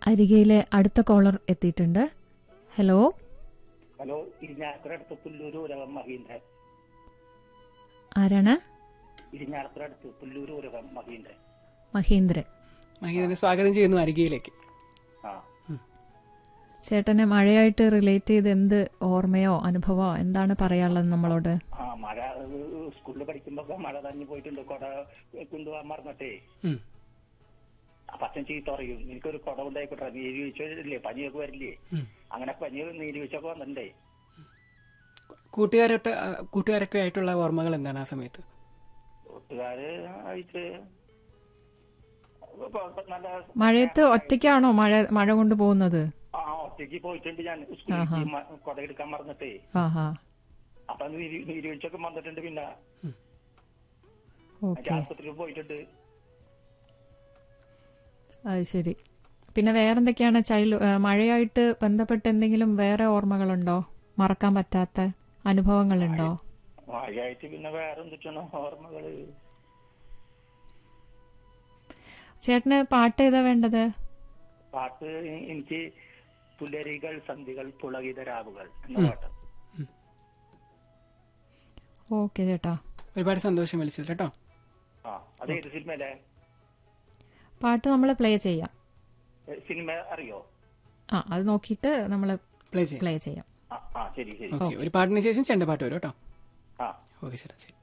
അരികയിലെ അടുത്ത കോളർ എത്തിയിട്ടുണ്ട് hello hello Irinjalakuda അടുത്ത് പുല്ലൂര് ഉരകം മഹീന്ദ്രൻ ആരാണ് ഇരിഞ്ഞാലക്കുട അടുത്ത് പുല്ലൂര് ഉരകം മഹീന്ദ്രൻ മഹീന്ദ്രൻ മഹീന്ദ്രനെ സ്വാഗതം ചെയ്യുന്നു അരികയിലേക്ക് ആ ചേട്ടന് മഴയായിട്ട് റിലേറ്റ് ചെയ്ത് എന്ത് ഓർമ്മയോ അനുഭവമോ എന്താണ് പറയാനുള്ളത് നമ്മളോട് ആ മഴ ഏഹ്, സ്കൂളിൽ പഠിക്കുമ്പോ മഴ തഞ്ഞു പോയിട്ടുണ്ട് കൊട കൊണ്ടുപോകാൻ മറന്നിട്ടേ ഉം. അപ്പൊ അച്ഛൻ ചീത്ത പറയും എനിക്കൊരു കുട ഉണ്ടായിക്കോട്ടെ നീര് വീഴ്ചയില്ലേ പനിയൊക്കെ വരില്ലേ ഉം. അങ്ങനെ പനി നീര് വീഴ്ചയൊക്കെ വന്നിട്ടുണ്ടേ കൂട്ടുകാരൊട്ട് ആ, കൂട്ടുകാരൊക്കെ ആയിട്ടുള്ള ഓർമ്മകൾ എന്താണ് ആ സമയത്ത് കൂട്ടുകാര് ആയിട്ട് ഇപ്പൊ നല്ല മഴയത്ത് ഒറ്റയ്ക്കാണോ മഴ മഴ കൊണ്ട് പോകുന്നത് ആ ഒറ്റയ്ക്ക് പോയിട്ടുണ്ട് ഞാൻ സ്കൂളിൽ മ- കുട എടുക്കാൻ മറന്നിട്ടേ ആഹാ അപ്പൊ നീര് നീര് വീഴ്ചയൊക്കെ വന്നിട്ടുണ്ട് പിന്നെ ഓക്കെ ആശുപത്രിയിൽ പോയിട്ടുണ്ട് അത് ശരി പിന്നെ വേറെന്തൊക്കെയാണ് ചൈൽഡ് മഴയായിട്ട് ബന്ധപ്പെട്ട് എന്തെങ്കിലും വേറെ ഓർമ്മകളുണ്ടോ മറക്കാൻ പറ്റാത്ത അനുഭവങ്ങളുണ്ടോ മഴയായിട്ട് പിന്നെ വേറെ എന്തൊക്കെയാണ് ഓർമ്മകള് ചേട്ടന് പാട്ട് ഏതാ വേണ്ടത് പാട്ട് എ- എനിക്ക് പുലരികൾ സന്ധികൾ പുളകിത രാവുകൾ എന്ന പാട്ട് ഓക്കെ ചേട്ടാ ഒരുപാട് സന്തോഷം വിളിച്ചത് കേട്ടോ ആ അത് ഏത് സിനിമയിലെ പാട്ട് നമ്മൾ പ്ലേ ചെയ്യാം ഏ, സിനിമ അറിയോ ആ അത് നോക്കിയിട്ട് നമ്മൾ പ്ലേ ചെയ്യാം പ്ലേ ചെയ്യാം ആ ആ ശരി ശരി ഓക്കെ ഒരു പാട്ടിന് ശേഷം ചെണ്ട പാട്ട് വരും കേട്ടോ ആ ഓക്കെ ചേട്ടാ ശരി